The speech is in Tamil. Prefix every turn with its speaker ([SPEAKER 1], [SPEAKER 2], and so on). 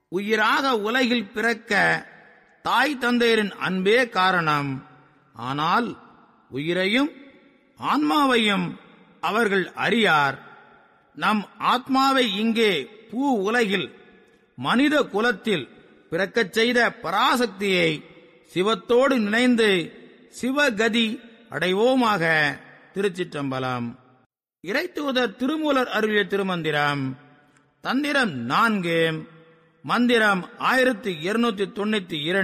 [SPEAKER 1] உயிராக உலகில் பிறக்க தாய் தந்தையரின் அன்பே காரணம் ஆனால் உயிரையும் ஆன்மாவையும் அவர்கள் அறியார் நம் ஆத்மாவை இங்கே பூ உலகில் மனித குலத்தில் பிறக்கச் செய்த பராசக்தியை சிவத்தோடு நினைந்து சிவகதி அடைவோமாக திருச்சிற்றம்பலம் இறைத்தூதர் திருமூலர் அருளிய திருமந்திரம் தந்திரம் நான்கு மந்திரம் ஆயிரத்தி இருநூத்தி தொண்ணூத்தி இரண்டு